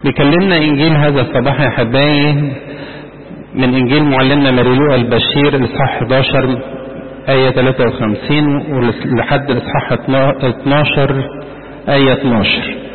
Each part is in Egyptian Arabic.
بيكلمنا انجيل هذا الصباح يا حبايبي من انجيل معلمنا ماريلوقا البشير الاصحاح 11 آية 53 ولحد الاصحاح 12 آية 12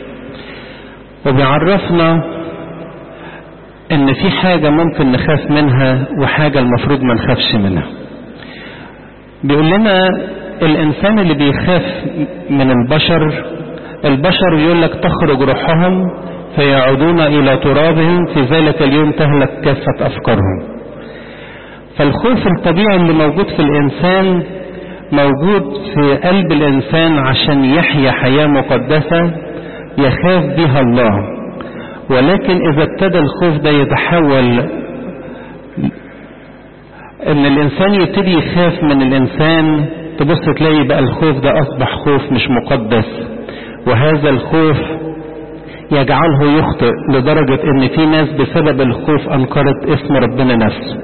وبيعرفنا ان في حاجة ممكن نخاف منها وحاجة المفروض ما نخافش منها بيقول لنا الانسان اللي بيخاف من البشر البشر يقول لك تخرج روحهم فيعودون الى ترابهم في ذلك اليوم تهلك كافة افكارهم فالخوف الطبيعي اللي موجود في الانسان موجود في قلب الانسان عشان يحيا حياة مقدسة يخاف بها الله ولكن اذا ابتدى الخوف ده يتحول ان الانسان يبتدي يخاف من الانسان تبص تلاقي بقى الخوف ده اصبح خوف مش مقدس وهذا الخوف يجعله يخطئ لدرجة ان في ناس بسبب الخوف انكرت اسم ربنا نفسه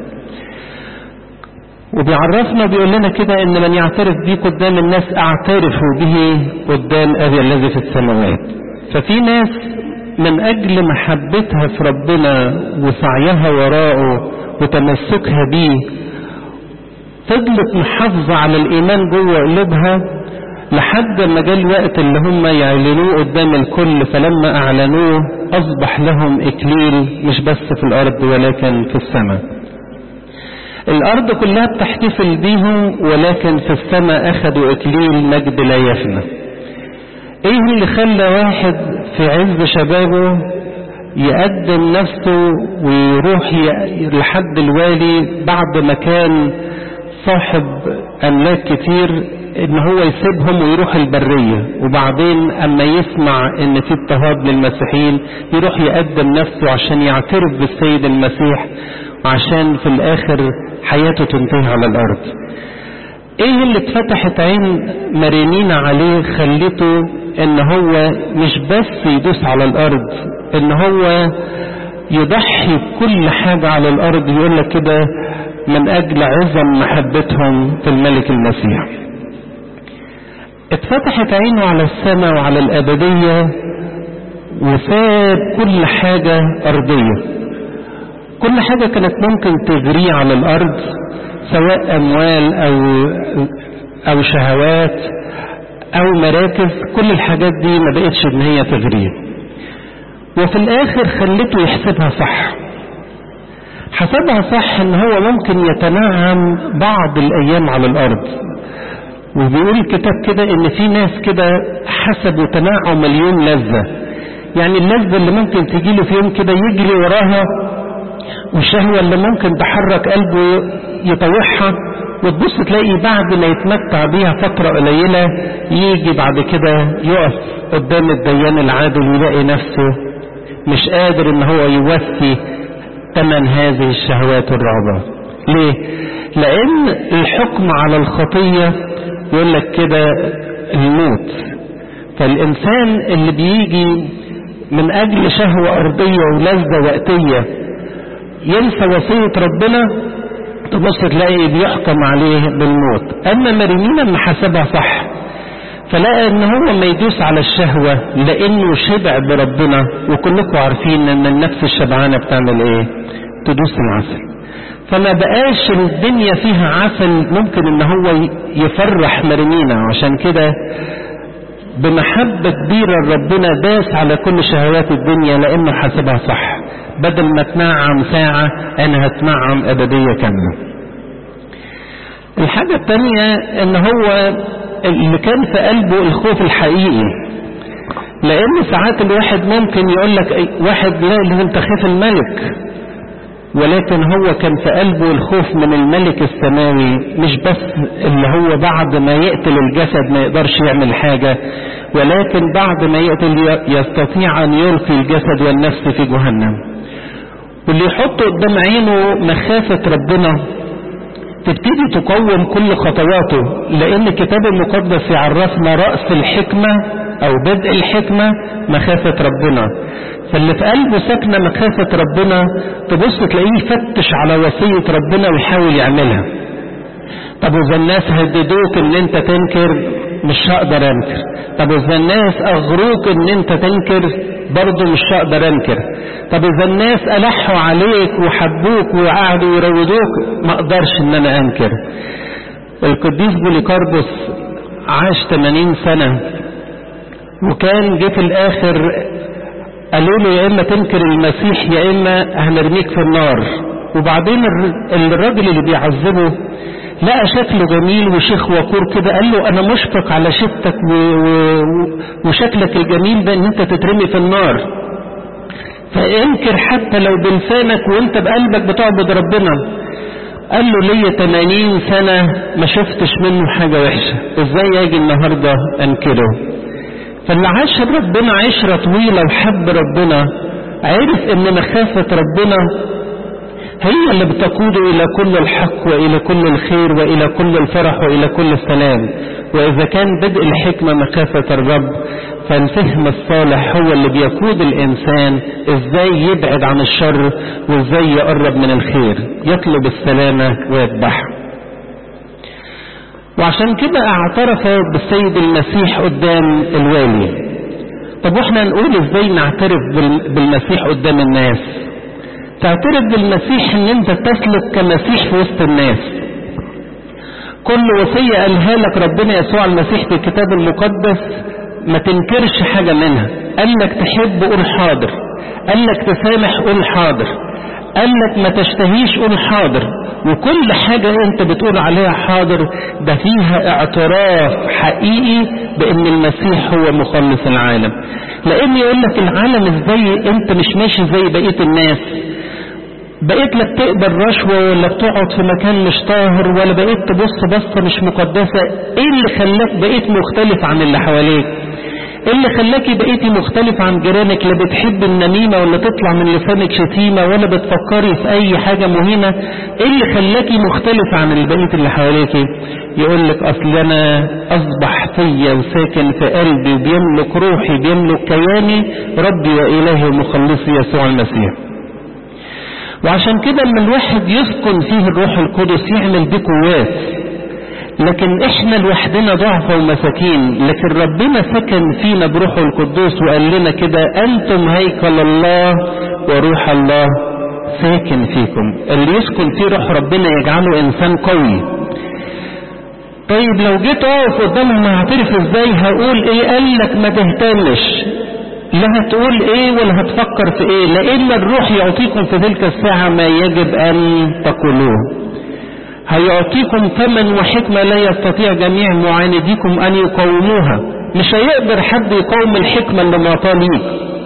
وبيعرفنا بيقول لنا كده ان من يعترف بي قدام الناس اعترف به قدام ابي الذي في السماوات ففي ناس من اجل محبتها في ربنا وسعيها وراءه وتمسكها بيه فضلت محافظة على الايمان جوه قلوبها لحد ما جاء الوقت اللي هم يعلنوه قدام الكل فلما اعلنوه اصبح لهم اكليل مش بس في الارض ولكن في السماء الارض كلها بتحتفل بيهم ولكن في السماء اخذوا اكليل مجد لا يفنى ايه اللي خلى واحد في عز شبابه يقدم نفسه ويروح لحد الوالي بعد ما كان صاحب املاك كتير ان هو يسيبهم ويروح البرية وبعدين اما يسمع ان في اضطهاد للمسيحيين يروح يقدم نفسه عشان يعترف بالسيد المسيح عشان في الاخر حياته تنتهي على الارض ايه اللي اتفتحت عين مرينينا عليه خلته ان هو مش بس يدوس على الارض ان هو يضحي بكل حاجة على الارض يقول لك كده من اجل عظم محبتهم في الملك المسيح اتفتحت عينه على السماء وعلى الابدية وساب كل حاجة ارضية كل حاجة كانت ممكن تغريه على الارض سواء اموال او او شهوات او مراكز كل الحاجات دي ما بقتش ان هي تغريه وفي الاخر خلته يحسبها صح حسبها صح ان هو ممكن يتنعم بعض الايام على الارض وبيقول الكتاب كده ان في ناس كده حسبوا تنعم مليون لذة يعني اللذة اللي ممكن تجيله في يوم كده يجري وراها والشهوة اللي ممكن تحرك قلبه يطوعها وتبص تلاقي بعد ما يتمتع بيها فترة قليلة يجي بعد كده يقف قدام الديان العادل يلاقي نفسه مش قادر ان هو يوفي ثمن هذه الشهوات والرغبات ليه لان الحكم على الخطية يقول لك كده الموت فالانسان اللي بيجي من اجل شهوة ارضية ولذة وقتية ينسى وصية ربنا تبص تلاقي بيحكم عليه بالموت اما مريمين لما حسبها صح فلقى ان هو ما يدوس على الشهوة لانه شبع بربنا وكلكم عارفين ان النفس الشبعانة بتعمل ايه تدوس العسل فما بقاش الدنيا فيها عسل ممكن ان هو يفرح مريمينا عشان كده بمحبة كبيرة ربنا داس على كل شهوات الدنيا لانه حسبها صح بدل ما تنعم ساعة انا هتنعم ابدية كاملة الحاجة التانية ان هو اللي كان في قلبه الخوف الحقيقي لان ساعات الواحد ممكن يقول لك واحد لا لازم تخاف الملك ولكن هو كان في قلبه الخوف من الملك السماوي مش بس اللي هو بعد ما يقتل الجسد ما يقدرش يعمل حاجة ولكن بعد ما يقتل يستطيع ان يلقي الجسد والنفس في جهنم واللي يحط قدام عينه مخافة ربنا تبتدي تقوم كل خطواته لان الكتاب المقدس يعرفنا رأس الحكمة او بدء الحكمة مخافة ربنا فاللي في قلبه ساكنة مخافة ربنا تبص تلاقيه يفتش على وصية ربنا ويحاول يعملها طب واذا الناس هددوك ان انت تنكر مش هقدر انكر طب اذا الناس اغروك ان انت تنكر برضه مش هقدر انكر طب اذا الناس الحوا عليك وحبوك وقعدوا يروضوك ما اقدرش ان انا انكر القديس بوليكاربوس عاش 80 سنة وكان جه في الاخر قالوا له يا اما تنكر المسيح يا اما هنرميك في النار وبعدين الراجل اللي بيعذبه لقى شكله جميل وشيخ وقور كده قال له انا مشفق على شفتك و... و... وشكلك الجميل ده ان انت تترمي في النار فانكر حتى لو بلسانك وانت بقلبك بتعبد ربنا قال له ليا 80 سنة ما شفتش منه حاجة وحشة ازاي اجي النهاردة انكره فاللي عاش ربنا عشرة طويلة وحب ربنا عرف ان مخافة ربنا هي اللي بتقود إلى كل الحق وإلى كل الخير وإلى كل الفرح وإلى كل السلام وإذا كان بدء الحكمة مخافة الرب فالفهم الصالح هو اللي بيقود الإنسان إزاي يبعد عن الشر وإزاي يقرب من الخير يطلب السلامة ويتبعها وعشان كده اعترف بالسيد المسيح قدام الوالي طب واحنا نقول ازاي نعترف بالمسيح قدام الناس تعترف بالمسيح ان انت تسلك كمسيح في وسط الناس كل وصية قالها لك ربنا يسوع المسيح في الكتاب المقدس ما تنكرش حاجة منها قال لك تحب قول حاضر قال لك تسامح قول حاضر قال لك ما تشتهيش قول حاضر وكل حاجة انت بتقول عليها حاضر ده فيها اعتراف حقيقي بان المسيح هو مخلص العالم لان يقول لك العالم ازاي انت مش ماشي زي بقية الناس بقيت لا بتقبل رشوة ولا بتقعد في مكان مش طاهر ولا بقيت تبص بصة مش مقدسة ايه اللي خلاك بقيت مختلف عن اللي حواليك ايه اللي خلاكي بقيتي مختلف عن جيرانك لا بتحب النميمة ولا تطلع من لسانك شتيمة ولا بتفكري في اي حاجة مهمة ايه اللي خلاكي مختلف عن البقية اللي حواليكي يقول لك اصل انا اصبح فيا وساكن في قلبي وبيملك روحي بيملك كياني ربي والهي ومخلصي يسوع المسيح وعشان كده لما الواحد يسكن فيه الروح القدس يعمل بيه قوات لكن احنا لوحدنا ضعفة ومساكين لكن ربنا سكن فينا بروحه القدوس وقال لنا كده انتم هيكل الله وروح الله ساكن فيكم اللي يسكن فيه روح ربنا يجعله انسان قوي طيب لو جيت اقف قدامهم هعترف ازاي هقول ايه قال لك ما تهتمش لا هتقول ايه ولا هتفكر في ايه لان الروح يعطيكم في تلك الساعة ما يجب ان تقولوه هيعطيكم ثمن وحكمة لا يستطيع جميع معانديكم ان يقاوموها مش هيقدر حد يقاوم الحكمة اللي معطاه ليك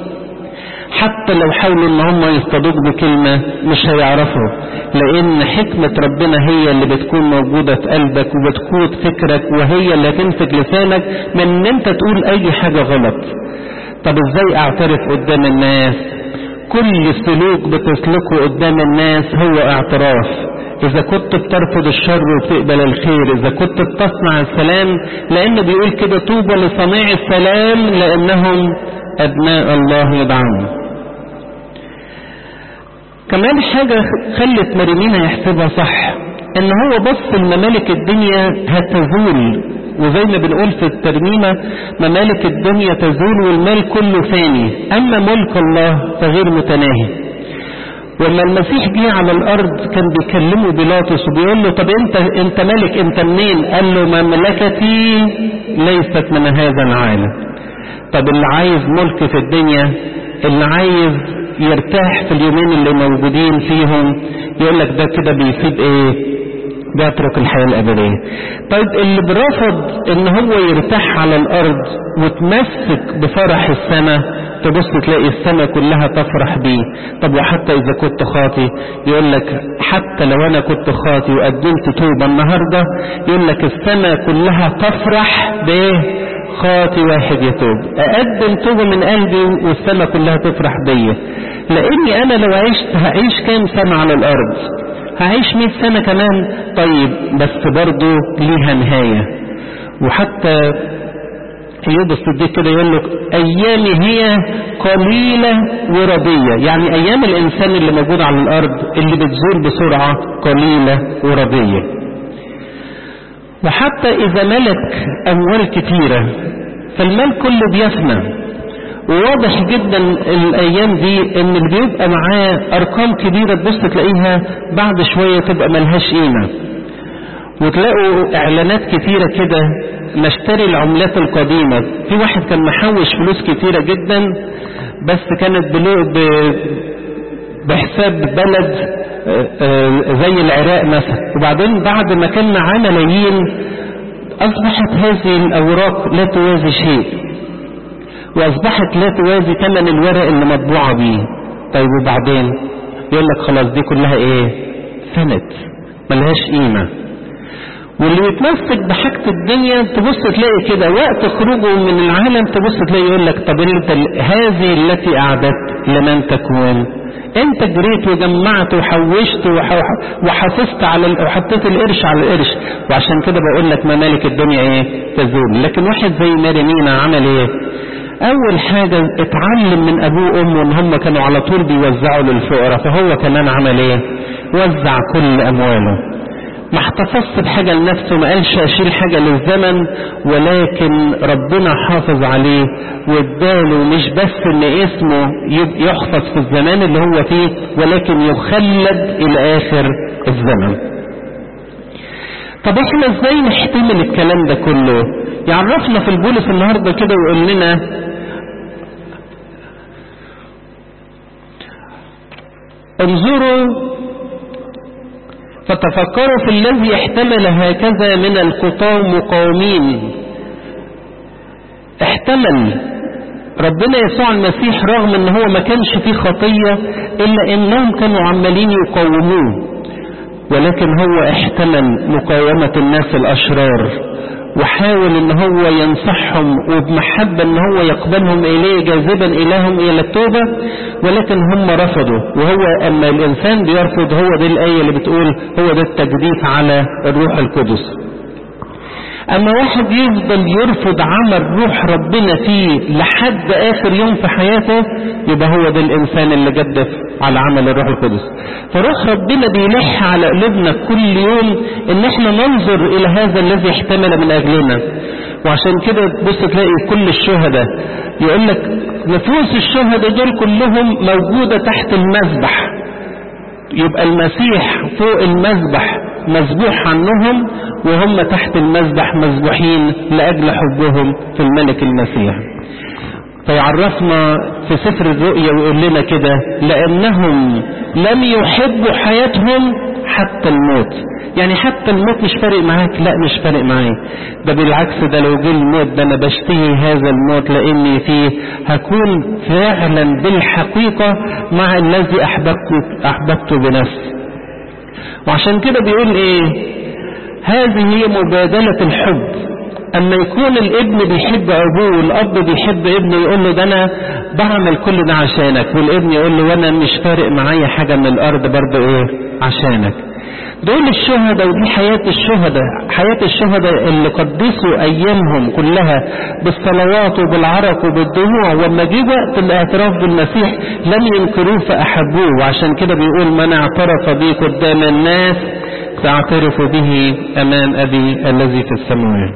حتى لو حاولوا ان هم يصطادوك بكلمة مش هيعرفوا لان حكمة ربنا هي اللي بتكون موجودة في قلبك وبتقود فكرك وهي اللي هتمسك لسانك من ان انت تقول اي حاجة غلط طب ازاي اعترف قدام الناس كل سلوك بتسلكه قدام الناس هو اعتراف اذا كنت بترفض الشر وبتقبل الخير اذا كنت بتصنع السلام لانه بيقول كده طوبى لصنيع السلام لانهم ابناء الله يدعون كمان حاجة خلت مريمينا يحسبها صح ان هو بص الممالك الدنيا هتزول وزي ما بنقول في الترنيمة ممالك الدنيا تزول والمال كله فاني اما ملك الله فغير متناهي ولما المسيح جه على الارض كان بيكلمه بيلاطس وبيقول له طب انت انت ملك انت منين قال له مملكتي ليست من هذا العالم طب اللي عايز ملك في الدنيا اللي عايز يرتاح في اليومين اللي موجودين فيهم يقول لك ده كده بيسيب ايه بيترك الحياة الأبدية طيب اللي برفض ان هو يرتاح على الأرض وتمسك بفرح السماء تبص تلاقي السماء كلها تفرح بيه طب وحتى إذا كنت خاطي يقول لك حتى لو أنا كنت خاطي وقدمت توبة النهاردة يقول لك السماء كلها تفرح بإيه خاطي واحد يتوب أقدم توبة من قلبي والسماء كلها تفرح بيا لأني أنا لو عشت هعيش كام سنة على الأرض هعيش 100 سنة كمان طيب بس برضه ليها نهاية وحتى ايوب الصديق كده يقول لك ايامي هي قليلة ورضية يعني ايام الانسان اللي موجود على الارض اللي بتزول بسرعة قليلة ورضية وحتى اذا ملك اموال كتيرة فالمال كله بيفنى وواضح جدا الايام دي ان اللي بيبقى معاه ارقام كبيرة تبص تلاقيها بعد شوية تبقى ملهاش قيمة وتلاقوا اعلانات كتيرة كده نشتري العملات القديمة في واحد كان محوش فلوس كتيرة جدا بس كانت بلو ب... بحساب بلد زي العراق مثلا وبعدين بعد ما كان معاه ملايين اصبحت هذه الاوراق لا توازي شيء واصبحت لا توازي ثمن الورق اللي مطبوعه بيه طيب وبعدين يقول لك خلاص دي كلها ايه فنت ملهاش قيمه واللي يتمسك بحاجة الدنيا تبص تلاقي كده وقت خروجه من العالم تبص تلاقي يقول لك طب انت هذه التي اعددت لمن تكون انت جريت وجمعت وحوشت وحافظت على وحطيت القرش على القرش وعشان كده بقول لك ممالك الدنيا ايه تزول لكن واحد زي ماري مينا عمل ايه اول حاجة اتعلم من ابوه وامه ان هم كانوا على طول بيوزعوا للفقراء فهو كمان عمل ايه وزع كل امواله ما احتفظت بحاجة لنفسه ما قالش اشيل حاجة للزمن ولكن ربنا حافظ عليه واداله مش بس ان اسمه يحفظ في الزمان اللي هو فيه ولكن يخلد الى اخر الزمن طب احنا ازاي نحتمل الكلام ده كله يعرفنا في البولس النهاردة كده ويقول لنا انظروا فتفكروا في الذي احتمل هكذا من الخطاة مقاومين احتمل ربنا يسوع المسيح رغم ان هو ما كانش فيه خطية الا انهم كانوا عمالين يقاوموه ولكن هو احتمل مقاومة الناس الاشرار وحاول ان هو ينصحهم وبمحبة ان هو يقبلهم اليه جاذبا اليهم الى التوبة ولكن هم رفضوا وهو اما الانسان بيرفض هو دي الاية اللي بتقول هو ده التجديف على الروح القدس اما واحد يفضل يرفض عمل روح ربنا فيه لحد اخر يوم في حياته يبقى هو ده الانسان اللي جدف على عمل الروح القدس فروح ربنا بيلح على قلوبنا كل يوم ان احنا ننظر الى هذا الذي احتمل من اجلنا وعشان كده تبص تلاقي كل الشهداء يقول لك نفوس الشهداء دول كلهم موجودة تحت المذبح يبقى المسيح فوق المذبح مذبوح عنهم وهم تحت المذبح مذبوحين لأجل حبهم في الملك المسيح فيعرفنا في سفر الرؤيا ويقول لنا كده لأنهم لم يحبوا حياتهم حتى الموت يعني حتى الموت مش فارق معاك لا مش فارق معايا ده بالعكس ده لو جه الموت ده انا بشتهي هذا الموت لاني فيه هكون فعلا بالحقيقة مع الذي احببته احببته بنفسي وعشان كده بيقول ايه هذه هي مبادلة الحب اما يكون الابن بيحب ابوه والاب بيحب ابنه يقول له ده انا بعمل كل ده عشانك والابن يقول له وانا مش فارق معايا حاجة من الارض برضه ايه عشانك دول الشهداء ودي حياة الشهداء حياة الشهداء اللي قدسوا أيامهم كلها بالصلوات وبالعرق وبالدموع وما جه وقت الاعتراف بالمسيح لم ينكروه فأحبوه وعشان كده بيقول من اعترف بي قدام الناس سأعترف به أمام أبي الذي في السماوات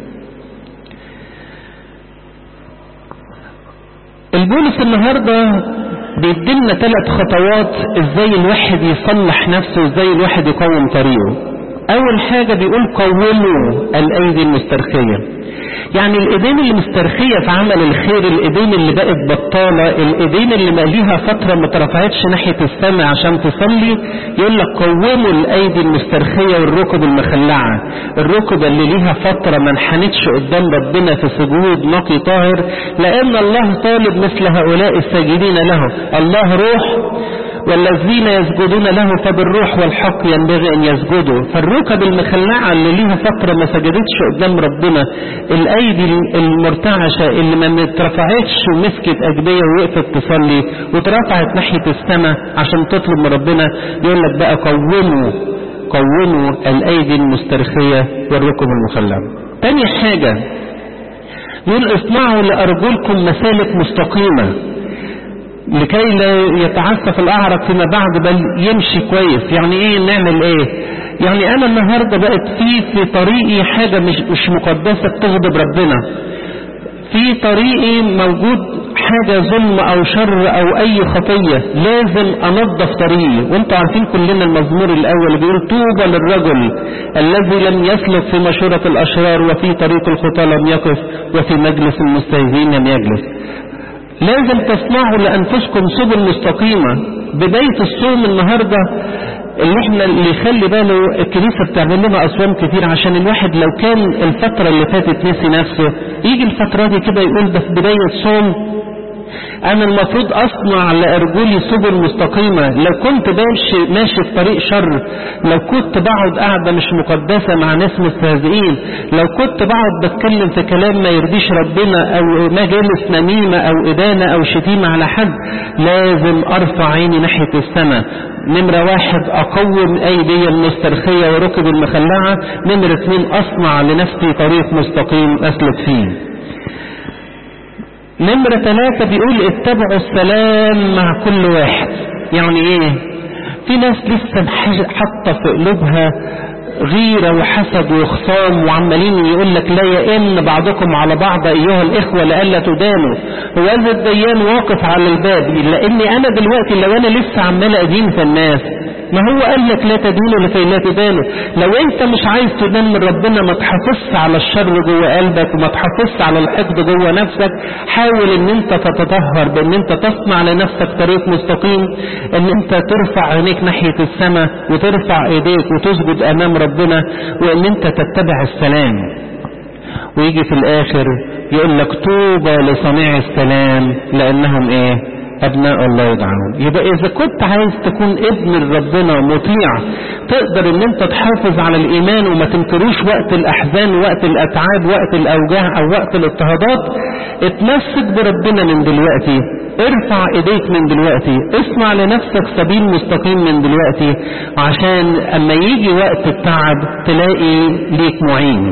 البولس النهارده بيدينا ثلاث خطوات ازاي الواحد يصلح نفسه وازاي الواحد يقوم طريقه اول حاجة بيقول قوموا الايدي المسترخية يعني الايدين اللي مسترخية في عمل الخير الايدين اللي بقت بطالة الايدين اللي ماليها فترة ما ترفعتش ناحية السماء عشان تصلي يقول لك قوموا الايدي المسترخية والركب المخلعة الركب اللي ليها فترة ما انحنتش قدام ربنا في سجود نقي طاهر لان الله طالب مثل هؤلاء الساجدين له الله روح والذين يسجدون له فبالروح والحق ينبغي ان يسجدوا فالركب المخلعة اللي ليها فترة ما سجدتش قدام ربنا الايدي المرتعشة اللي ما اترفعتش ومسكت اجبية ووقفت تصلي واترفعت ناحية السماء عشان تطلب من ربنا يقول لك بقى قوموا قوموا الايدي المسترخية والركب المخلعة تاني حاجة يقول اصنعوا لارجلكم مسالك مستقيمة لكي لا يتعسف الاعرج فيما بعد بل يمشي كويس يعني ايه نعمل ايه يعني انا النهاردة بقت في في طريقي حاجة مش, مش مقدسة بتغضب ربنا في طريقي موجود حاجة ظلم او شر او اي خطية لازم انظف طريقي وانتوا عارفين كلنا المزمور الاول بيقول طوبى للرجل الذي لم يسلك في مشورة الاشرار وفي طريق الخطى لم يقف وفي مجلس المستهزئين لم يجلس لازم تصنعوا لانفسكم سبل مستقيمة بداية الصوم النهاردة اللي احنا اللي يخلي باله الكنيسة بتعمل لنا اصوام كتير عشان الواحد لو كان الفترة اللي فاتت نسي نفسه يجي الفترة دي كده يقول ده في بداية صوم انا المفروض اصنع لارجلي سبل مستقيمة لو كنت ماشي, ماشي في طريق شر لو كنت بقعد قاعدة مش مقدسة مع ناس مستهزئين لو كنت بقعد بتكلم في كلام ما يرضيش ربنا او مجالس نميمة او ادانة او شتيمة على حد لازم ارفع عيني ناحية السماء نمرة واحد اقوم ايدي المسترخية وركب المخلعة نمرة اتنين اصنع لنفسي طريق مستقيم اسلك فيه نمرة ثلاثة بيقول اتبعوا السلام مع كل واحد يعني ايه في ناس لسه حاطة في قلوبها غيرة وحسد وخصام وعمالين يقول لك لا يئن بعضكم على بعض ايها الاخوة لألا تدانوا وهذا الديان واقف على الباب لاني انا دلوقتي لو انا لسه عمال ادين في الناس ما هو قال لك لا تدينوا لكي لا تدانوا لو انت مش عايز تدان من ربنا ما تحافظش على الشر جوه قلبك وما تحافظش على الحقد جوه نفسك حاول ان انت تتطهر بان انت تصنع لنفسك طريق مستقيم ان انت ترفع عينيك ناحية السماء وترفع ايديك وتسجد امام ربنا وان انت تتبع السلام ويجي في الاخر يقول لك طوبى لصنيع السلام لانهم ايه ابناء الله يدعون يبقى اذا كنت عايز تكون ابن ربنا مطيع تقدر ان انت تحافظ على الايمان وما تنكروش وقت الاحزان وقت الاتعاب وقت الاوجاع او وقت الاضطهادات اتمسك بربنا من دلوقتي ارفع ايديك من دلوقتي اصنع لنفسك سبيل مستقيم من دلوقتي عشان اما يجي وقت التعب تلاقي ليك معين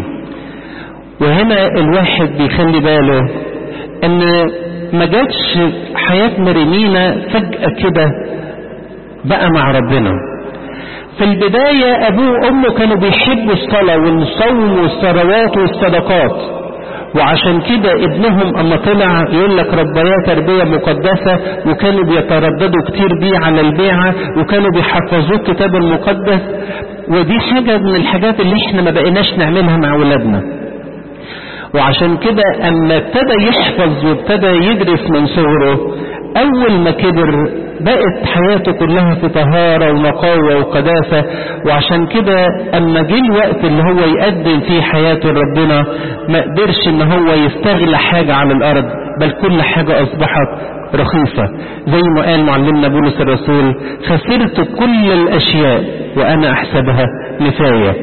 وهنا الواحد بيخلي باله ان ما جاتش حياة مريمينا فجأة كده بقى مع ربنا في البداية أبوه وأمه كانوا بيحبوا الصلاة والصوم والصلوات والصدقات وعشان كده ابنهم اما طلع يقول لك ربياه تربية مقدسة وكانوا بيترددوا كتير بيه على البيعة وكانوا بيحفظوه الكتاب المقدس ودي حاجة من الحاجات اللي احنا ما بقيناش نعملها مع ولادنا وعشان كده اما ابتدى يحفظ وابتدى يدرس من صغره اول ما كبر بقت حياته كلها في طهارة ونقاوة وقداسة وعشان كده اما جه الوقت اللي هو يقدم فيه حياته لربنا ما قدرش ان هو يستغل حاجة على الارض بل كل حاجة اصبحت رخيصة زي ما قال معلمنا بولس الرسول خسرت كل الاشياء وانا احسبها نفاية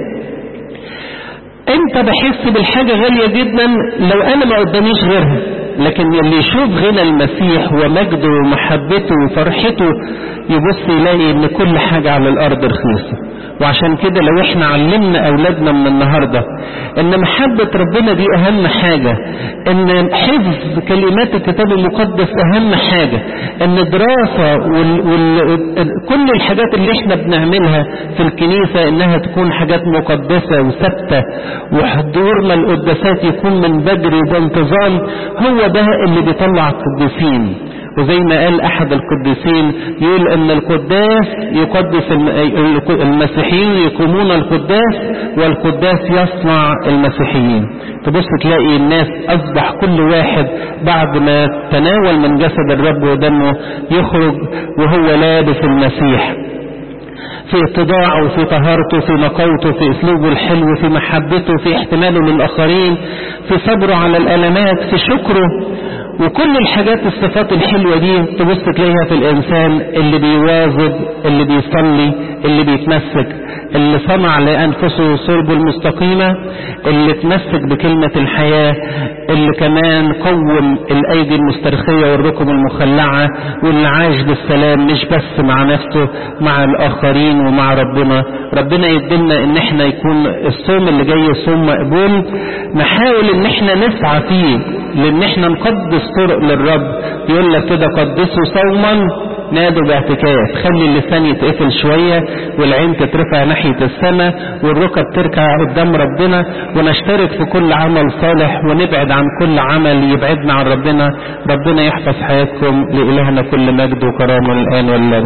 امتى بحس بالحاجة غالية جدا لو انا ما قداميش غيرها لكن اللي يشوف غنى المسيح ومجده ومحبته وفرحته يبص يلاقي ان كل حاجة على الارض رخيصة وعشان كده لو احنا علمنا اولادنا من النهاردة ان محبة ربنا دي اهم حاجة ان حفظ كلمات الكتاب المقدس اهم حاجة ان دراسة وال... وال... كل الحاجات اللي احنا بنعملها في الكنيسة انها تكون حاجات مقدسة وثابتة وحضورنا القداسات يكون من بدري وبانتظام هو ده اللي بيطلع القديسين وزي ما قال احد القديسين يقول ان القداس يقدس المسيحيين يقومون القداس والقداس يصنع المسيحيين تبص تلاقي الناس اصبح كل واحد بعد ما تناول من جسد الرب ودمه يخرج وهو لابس المسيح في اتضاعه في طهارته في نقاوته في اسلوبه الحلو في محبته في احتماله للاخرين في صبره على الالمات في شكره وكل الحاجات الصفات الحلوة دي تبص تلاقيها في الإنسان اللي بيواظب اللي بيصلي اللي بيتمسك اللي صنع لأنفسه صلب المستقيمة اللي تمسك بكلمة الحياة اللي كمان قوم الأيدي المسترخية والركب المخلعة واللي عاش بالسلام مش بس مع نفسه مع الآخرين ومع ربنا ربنا يدلنا ان احنا يكون الصوم اللي جاي صوم مقبول نحاول ان احنا نسعى فيه لان احنا نقدس طرق للرب يقول لك كده قدسوا صوما نادوا باعتكاف خلي اللسان يتقفل شوية والعين تترفع ناحية السماء والركب تركع قدام ربنا ونشترك في كل عمل صالح ونبعد عن كل عمل يبعدنا عن ربنا ربنا يحفظ حياتكم لإلهنا كل مجد وكرامة الآن والله